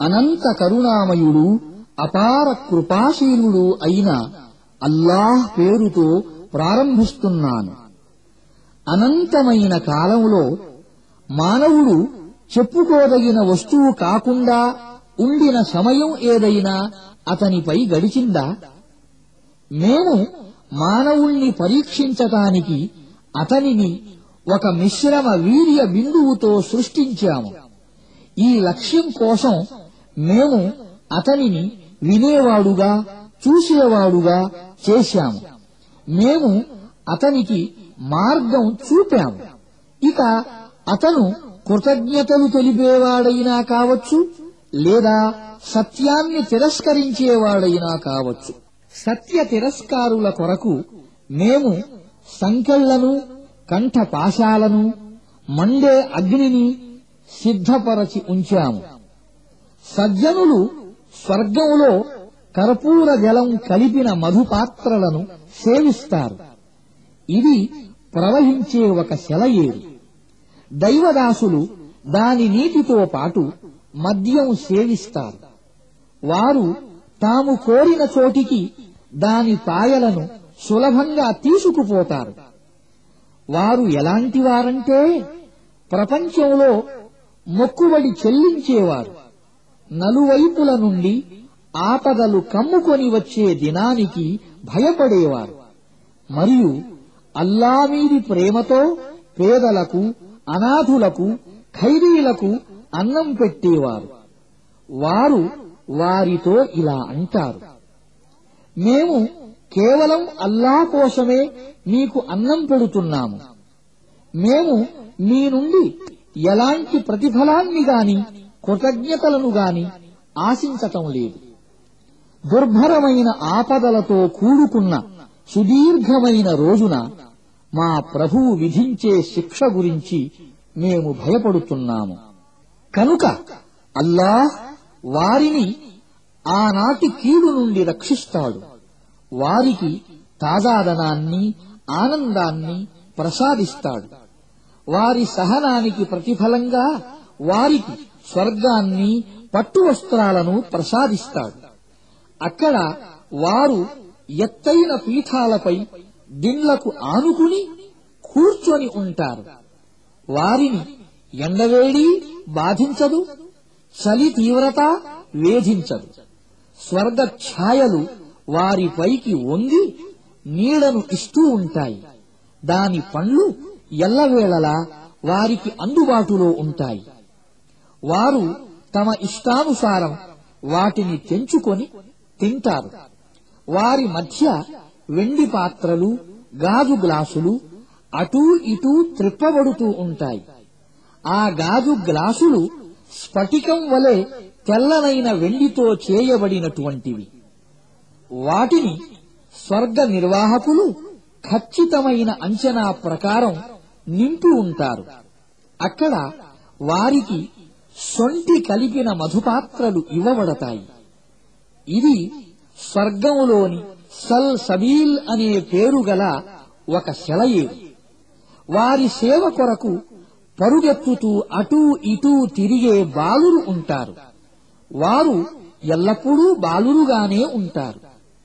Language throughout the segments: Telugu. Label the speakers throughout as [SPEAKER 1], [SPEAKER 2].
[SPEAKER 1] అనంత కరుణామయుడు అపార కృపాశీలుడు అయిన అల్లాహ్ పేరుతో ప్రారంభిస్తున్నాను అనంతమైన కాలంలో మానవుడు చెప్పుకోదగిన వస్తువు కాకుండా ఉండిన సమయం ఏదైనా అతనిపై గడిచిందా మేము మానవుణ్ణి పరీక్షించటానికి అతనిని ఒక మిశ్రమ వీర్య బిందువుతో సృష్టించాము ఈ లక్ష్యం కోసం మేము అతనిని వినేవాడుగా చూసేవాడుగా చేశాము మేము అతనికి మార్గం చూపాము ఇక అతను కృతజ్ఞతలు తెలిపేవాడైనా కావచ్చు లేదా సత్యాన్ని తిరస్కరించేవాడైనా కావచ్చు సత్య తిరస్కారుల కొరకు మేము సంకెళ్లను కంఠపాశాలను మండే అగ్నిని సిద్ధపరచి ఉంచాము సజ్జనులు స్వర్గంలో కర్పూర జలం కలిపిన మధుపాత్రలను సేవిస్తారు ఇది ప్రవహించే ఒక సెలయేరు దైవదాసులు దాని నీటితో పాటు మద్యం సేవిస్తారు వారు తాము కోరిన చోటికి దాని పాయలను సులభంగా తీసుకుపోతారు వారు ఎలాంటి వారంటే ప్రపంచంలో మొక్కుబడి చెల్లించేవారు నలువైపుల నుండి ఆపదలు కమ్ముకొని వచ్చే దినానికి భయపడేవారు మరియు అల్లా మీది ప్రేమతో పేదలకు అనాథులకు ఖైదీలకు అన్నం పెట్టేవారు వారు వారితో ఇలా అంటారు మేము కేవలం అల్లా కోసమే మీకు అన్నం పెడుతున్నాము మేము మీ నుండి ఎలాంటి ప్రతిఫలాన్ని గాని కృతజ్ఞతలను గాని ఆశించటం లేదు దుర్భరమైన ఆపదలతో కూడుకున్న సుదీర్ఘమైన రోజున మా ప్రభువు విధించే శిక్ష గురించి మేము భయపడుతున్నాము కనుక అల్లాహ్ వారిని ఆనాటి కీడు నుండి రక్షిస్తాడు వారికి తాజాదనాన్ని ఆనందాన్ని ప్రసాదిస్తాడు వారి సహనానికి ప్రతిఫలంగా వారికి స్వర్గాన్ని పట్టు వస్త్రాలను ప్రసాదిస్తాడు అక్కడ వారు ఎత్తైన పీఠాలపై దిండ్లకు ఆనుకుని కూర్చొని ఉంటారు వారిని ఎండవేడి బాధించదు చలి తీవ్రత వేధించదు స్వర్గ ఛాయలు వారిపైకి వంగి నీడను ఇస్తూ ఉంటాయి దాని పండ్లు ఎల్లవేళలా వారికి అందుబాటులో ఉంటాయి వారు తమ ఇష్టానుసారం వాటిని తెంచుకొని తింటారు వారి మధ్య వెండి పాత్రలు గాజు గ్లాసులు అటూ ఇటూ త్రిప్పబడుతూ ఉంటాయి ఆ గాజు గ్లాసులు స్ఫటికం వలె తెల్లనైన వెండితో చేయబడినటువంటివి వాటిని స్వర్గ నిర్వాహకులు ఖచ్చితమైన అంచనా ప్రకారం నింపి ఉంటారు అక్కడ వారికి సొంటి కలిపిన మధుపాత్రలు ఇవ్వబడతాయి ఇది స్వర్గంలోని సల్ సబీల్ అనే పేరు గల ఒక సెలయేరు వారి సేవ కొరకు పరుగెత్తుతూ అటూ ఇటూ తిరిగే బాలురు ఉంటారు వారు ఎల్లప్పుడూ బాలురుగానే ఉంటారు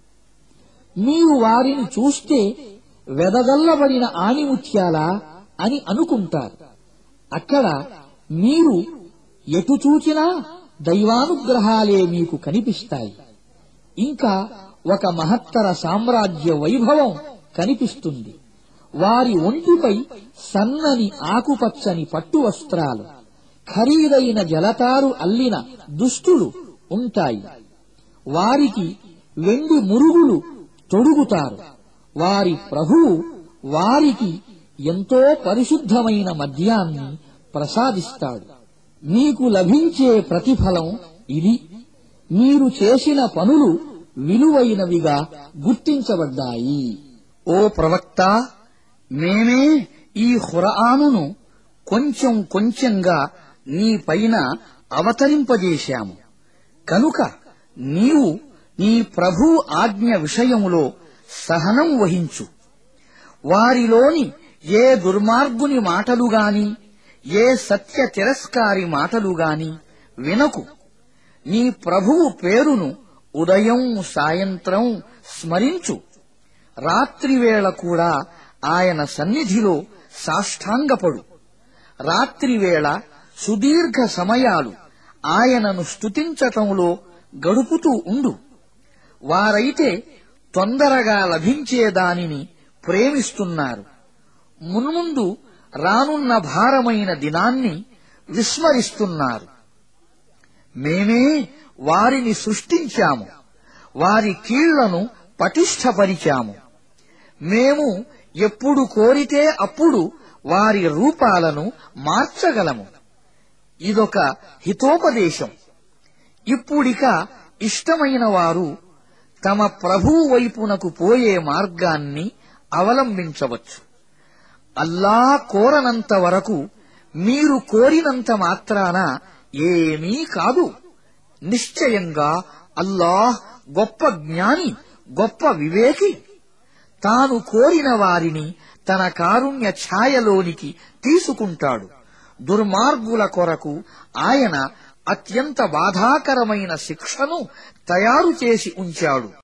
[SPEAKER 1] నీవు వారిని చూస్తే వెదగల్లబడిన ఆణిముత్యాలా అని అనుకుంటారు అక్కడ మీరు ఎటు చూచినా దైవానుగ్రహాలే మీకు కనిపిస్తాయి ఇంకా ఒక మహత్తర సామ్రాజ్య వైభవం కనిపిస్తుంది వారి ఒంటిపై సన్నని ఆకుపచ్చని పట్టు వస్త్రాలు ఖరీదైన జలతారు అల్లిన దుస్తులు ఉంటాయి వారికి వెండి మురుగులు తొడుగుతారు వారి ప్రభువు వారికి ఎంతో పరిశుద్ధమైన మద్యాన్ని ప్రసాదిస్తాడు మీకు లభించే ప్రతిఫలం ఇది మీరు చేసిన పనులు విలువైనవిగా గుర్తించబడ్డాయి ఓ ప్రవక్త మేమే ఈ ఖురానును కొంచెం కొంచెంగా నీ పైన అవతరింపజేశాము కనుక నీవు నీ ప్రభు ఆజ్ఞ విషయములో సహనం వహించు వారిలోని ఏ దుర్మార్గుని మాటలు గాని ఏ సత్య తిరస్కారి మాటలు గాని వినకు నీ ప్రభువు పేరును ఉదయం సాయంత్రం స్మరించు రాత్రివేళ కూడా ఆయన సన్నిధిలో సాష్టాంగపడు రాత్రివేళ సుదీర్ఘ సమయాలు ఆయనను స్తుతించటంలో గడుపుతూ ఉండు వారైతే తొందరగా లభించే దానిని ప్రేమిస్తున్నారు మున్ముందు రానున్న భారమైన దినాన్ని విస్మరిస్తున్నారు మేమే వారిని సృష్టించాము వారి కీళ్లను పటిష్టపరిచాము మేము ఎప్పుడు కోరితే అప్పుడు వారి రూపాలను మార్చగలము ఇదొక హితోపదేశం ఇప్పుడిక ఇష్టమైన వారు తమ ప్రభువు వైపునకు పోయే మార్గాన్ని అవలంబించవచ్చు అల్లా కోరనంత వరకు మీరు కోరినంత మాత్రాన ఏమీ కాదు నిశ్చయంగా అల్లాహ్ గొప్ప జ్ఞాని గొప్ప వివేకి తాను కోరిన వారిని తన కారుణ్య ఛాయలోనికి తీసుకుంటాడు దుర్మార్గుల కొరకు ఆయన అత్యంత బాధాకరమైన శిక్షను తయారు చేసి ఉంచాడు